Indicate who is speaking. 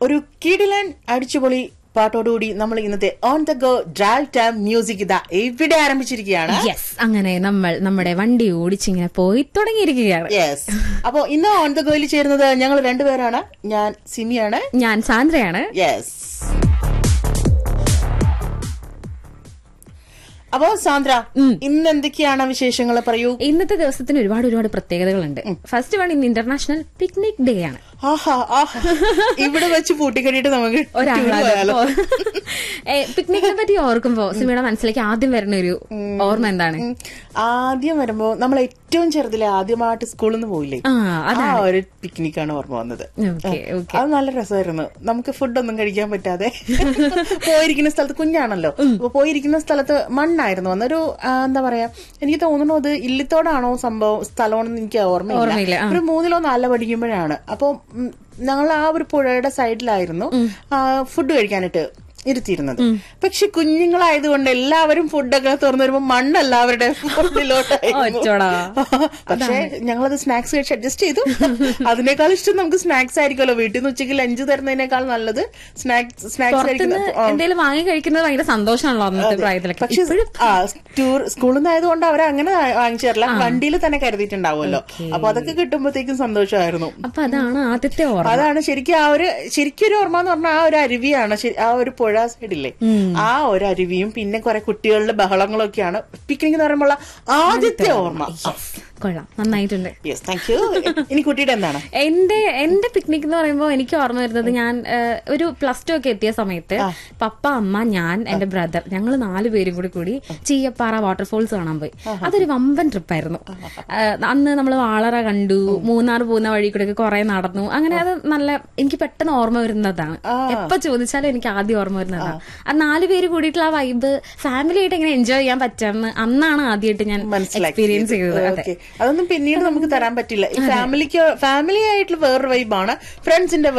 Speaker 1: ഒരു കിടിലൻ അടിച്ചുപൊളി പാട്ടോടുകൂടി നമ്മൾ ഇന്നത്തെ on the go drive time music ഇതാ ഇവിടെ ആരംഭിച്ചിരിക്കുകയാണ്
Speaker 2: യെസ് അങ്ങനെ നമ്മൾ നമ്മുടെ വണ്ടി ഓടിച്ചിങ്ങനെ പോയി തുടങ്ങിയിരിക്കുകയാണ്
Speaker 1: യെസ് അപ്പോ ഇന്ന് ഓൺ ദ ഗോയിൽ ചേരുന്നത് ഞങ്ങൾ രണ്ടുപേരാണ് ഞാൻ സിമിയാണ്
Speaker 2: ഞാൻ സാന്ദ്രയാണ്
Speaker 1: യെസ് അപ്പോ സാന്ദ്ര ഇന്ന് എന്തൊക്കെയാണ് വിശേഷങ്ങൾ പറയൂ
Speaker 2: ഇന്നത്തെ ദിവസത്തിന് ഒരുപാട് ഒരുപാട് പ്രത്യേകതകളുണ്ട് ഫസ്റ്റ് വൺ ഇന്ന് ഇന്റർനാഷണൽ പിക്നിക് ഡേ ആണ്
Speaker 1: ആഹാ ആഹാ ഇവിടെ വെച്ച് പൂട്ടിക്കഴിയിട്ട് നമുക്ക് tour പോയാലോ?
Speaker 2: പിക്നിക്കിനെ പറ്റി ഓർക്കുമ്പോ സിമിയുടെ മനസ്സിലേക്ക് ആദ്യം വരുന്ന ഒരു ഓർമ്മ എന്താണ്
Speaker 1: ഉം. ആദ്യം വരുമ്പോ നമ്മൾ ഏറ്റവും ചെറുതിലെ ആദ്യമായിട്ട് സ്കൂളിൽ നിന്ന് പോയില്ലേ
Speaker 2: ആ
Speaker 1: ആ ഒരു പിക്നിക്കാണ് ഓർമ്മ വന്നത്
Speaker 2: ഓക്കെ ഓക്കെ
Speaker 1: അത് നല്ല രസമായിരുന്നു നമുക്ക് ഫുഡൊന്നും കഴിക്കാൻ പറ്റാതെ പോയിരിക്കുന്ന സ്ഥലത്ത് കുഞ്ഞാണല്ലോ അപ്പൊ പോയിരിക്കുന്ന സ്ഥലത്ത് മണ്ണായിരുന്നു അന്നൊരു ആ, എന്താ പറയാ എനിക്ക് തോന്നുന്നു അത് ഇല്ലിത്തോടാണോ സംഭവം സ്ഥലമാണെന്ന് എനിക്ക്
Speaker 2: ഓർമ്മയില്ല,
Speaker 1: ഓർമ്മയില്ല
Speaker 2: ആ.
Speaker 1: ഒരു മൂന്നിലോ നാലോ പഠിക്കുമ്പോഴാണ് അപ്പൊ ഉം, ഞങ്ങൾ ആ ഒരു പുഴയുടെ സൈഡിലായിരുന്നു ഫുഡ് കഴിക്കാനായിട്ട് ഇരുത്തിയിരുന്നത് പക്ഷെ കുഞ്ഞുങ്ങളായതുകൊണ്ട് എല്ലാവരും ഫുഡൊക്കെ തുറന്നു വരുമ്പോ മണ്ണ് എല്ലാവരുടെ ഫുഡിലോട്ടായിരുന്നു
Speaker 2: ഒച്ചോടാ.
Speaker 1: പക്ഷേ ഞങ്ങളത് സ്നാക്സ് കഴിച്ച് അഡ്ജസ്റ്റ് ചെയ്തു അതിനേക്കാൾ ഇഷ്ടം നമുക്ക് സ്നാക്സ് ആയിരിക്കുമല്ലോ വീട്ടിൽ നിന്ന് ഉച്ചയ്ക്ക് ലഞ്ച് തരുന്നതിനേക്കാൾ നല്ലത് സ്നാക്സ് സ്നാക്സ്
Speaker 2: പുറത്തുനിന്ന്
Speaker 1: കഴിക്കുന്നത് ആ.
Speaker 2: എന്തെങ്കിലും വാങ്ങി കഴിക്കുന്നത് ഭയങ്കര സന്തോഷമാണല്ലോ അന്നത്തെ പ്രായത്തിലൊക്കെ
Speaker 1: പക്ഷെ
Speaker 2: ഇപ്പോഴും
Speaker 1: ആ ടൂർ സ്കൂളിൽ നിന്ന് ആയതുകൊണ്ട് അവർ അങ്ങനെ വാങ്ങിച്ചു തരില്ല വണ്ടിയിൽ തന്നെ കരുതിയിട്ടുണ്ടാവുമല്ലോ അപ്പൊ അതൊക്കെ കിട്ടുമ്പോഴത്തേക്കും സന്തോഷമായിരുന്നു
Speaker 2: അപ്പൊ അതാണ് ആദ്യത്തെ ഓർമ്മ
Speaker 1: അതാണ് ശരിക്കും ആ ഒരു ശരിക്കും ഒരു ഓർമ്മ എന്ന് പറഞ്ഞാൽ ആ ഒരു അരുവിയാണ് ശരി- ആ ഒരു പുഴ സൈഡില്ലേ ആ ഒരു അരുവിയും പിന്നെ കുറെ കുട്ടികളുടെ ബഹളങ്ങളും ഒക്കെയാണ് പിക്നിക് എന്ന് പറയുമ്പോൾ ആദ്യത്തെ ഓർമ്മ
Speaker 2: കൊള്ളാം നന്നായിട്ടുണ്ട്
Speaker 1: യെസ് താങ്ക് യു ഇനി കുട്ടിയുടെ എന്താണ്
Speaker 2: എന്റെ എന്റെ പിക്നിക് എന്ന് പറയുമ്പോൾ എനിക്ക് ഓർമ്മ വരുന്നത് ഞാൻ ഏഹ്, ഒരു പ്ലസ് ടു ഒക്കെ എത്തിയ സമയത്ത് പപ്പ അമ്മ ഞാൻ എന്റെ ബ്രദർ ഞങ്ങൾ നാല് പേരും കൂടി കൂടി ചീയപ്പാറ വാട്ടർഫോൾസ് കാണാൻ പോയി അതൊരു വമ്പൻ ട്രിപ്പായിരുന്നു അന്ന് നമ്മൾ വാളറ കണ്ടു മൂന്നാർ പോകുന്ന വഴി കൂടെ ഒക്കെ കുറെ നടന്നു അങ്ങനെ അത് നല്ല എനിക്ക് പെട്ടെന്ന് ഓർമ്മ വരുന്നതാണ് എപ്പോ ചോദിച്ചാലും എനിക്ക് ആദ്യം ഓർമ്മ വരുന്നതാണ് ആ നാല് പേര് കൂടിയിട്ടുള്ള ആ വൈബ് ഫാമിലി ആയിട്ട് എങ്ങനെ എൻജോയ് ചെയ്യാൻ പറ്റുമെന്ന് അന്നാണ് ആദ്യമായിട്ട് ഞാൻ എക്സ്പീരിയൻസ് ചെയ്തത് അതെ
Speaker 1: ഓക്കെ അതൊന്നും പിന്നീട് നമുക്ക് തരാൻ പറ്റില്ല ഈ ഫാമിലിക്ക് ഫാമിലി ആയിട്ടുള്ള വേറൊരു വൈബാണ് ഫ്രണ്ട്സിന്റെ